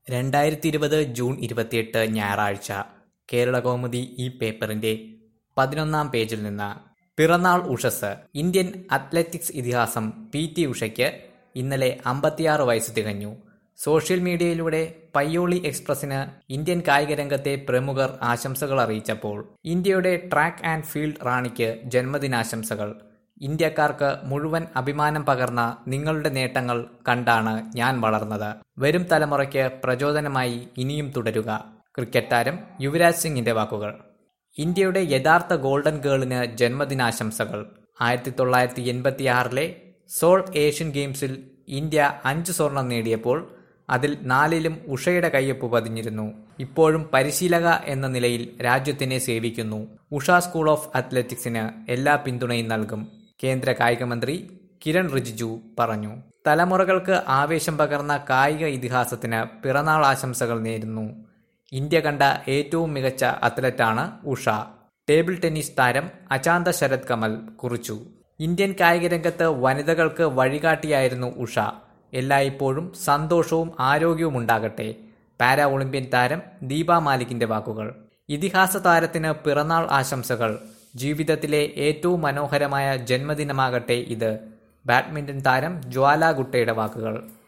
രണ്ടായിരത്തി ഇരുപത് ജൂൺ ഇരുപത്തിയെട്ട് ഞായറാഴ്ച കേരളകൗമുദി ഈ പേപ്പറിന്റെ പതിനൊന്നാം പേജിൽ നിന്ന് പിറന്നാൾ ഉഷസ് ഇന്ത്യൻ അത്ലറ്റിക്സ് ഇതിഹാസം പി ടി ഉഷയ്ക്ക് ഇന്നലെ അമ്പത്തിയാറ് വയസ്സ് തികഞ്ഞു സോഷ്യൽ മീഡിയയിലൂടെ പയ്യോളി എക്സ്പ്രസിന് ഇന്ത്യൻ കായിക രംഗത്തെ പ്രമുഖർ ആശംസകൾ അറിയിച്ചപ്പോൾ ഇന്ത്യയുടെ ട്രാക്ക് ആൻഡ് ഫീൽഡ് റാണിക്ക് ജന്മദിനാശംസകൾ ഇന്ത്യക്കാർക്ക് മുഴുവൻ അഭിമാനം പകർന്ന നിങ്ങളുടെ നേട്ടങ്ങൾ കണ്ടാണ് ഞാൻ വളർന്നത് വരും തലമുറയ്ക്ക് പ്രചോദനമായി ഇനിയും തുടരുക ക്രിക്കറ്റ് താരം യുവരാജ് സിംഗിന്റെ വാക്കുകൾ ഇന്ത്യയുടെ യഥാർത്ഥ ഗോൾഡൻ ഗേളിന് ജന്മദിനാശംസകൾ ആയിരത്തി തൊള്ളായിരത്തി എൺപത്തിയാറിലെ സോൾ ഏഷ്യൻ ഗെയിംസിൽ ഇന്ത്യ അഞ്ച് സ്വർണം നേടിയപ്പോൾ അതിൽ നാലിലും ഉഷയുടെ കയ്യൊപ്പ് പതിഞ്ഞിരുന്നു ഇപ്പോഴും പരിശീലക എന്ന നിലയിൽ രാജ്യത്തിനെ സേവിക്കുന്നു ഉഷ സ്കൂൾ ഓഫ് അത്ലറ്റിക്സിന് എല്ലാ പിന്തുണയും നൽകും കേന്ദ്ര കായിക മന്ത്രി കിരൺ റിജിജു പറഞ്ഞു തലമുറകൾക്ക് ആവേശം പകർന്ന കായിക ഇതിഹാസത്തിന് പിറന്നാൾ ആശംസകൾ നേരുന്നു ഇന്ത്യ കണ്ട ഏറ്റവും മികച്ച അത്ലറ്റാണ് ഉഷ ടേബിൾ ടെന്നീസ് താരം അചാന്ത ശരത് കമൽ കുറിച്ചു ഇന്ത്യൻ കായിക രംഗത്ത് വനിതകൾക്ക് വഴികാട്ടിയായിരുന്നു ഉഷ എല്ലായ്പ്പോഴും സന്തോഷവും ആരോഗ്യവും ഉണ്ടാകട്ടെ പാരാ ഒളിമ്പ്യൻ താരം ദീപ മാലിക്കിന്റെ വാക്കുകൾ ഇതിഹാസ താരത്തിന് പിറന്നാൾ ആശംസകൾ ജീവിതത്തിലെ ഏറ്റവും മനോഹരമായ ജന്മദിനമാകട്ടെ ഇത് ബാഡ്മിന്റൺ താരം ജ്വാല ഗുട്ടയുടെ വാക്കുകൾ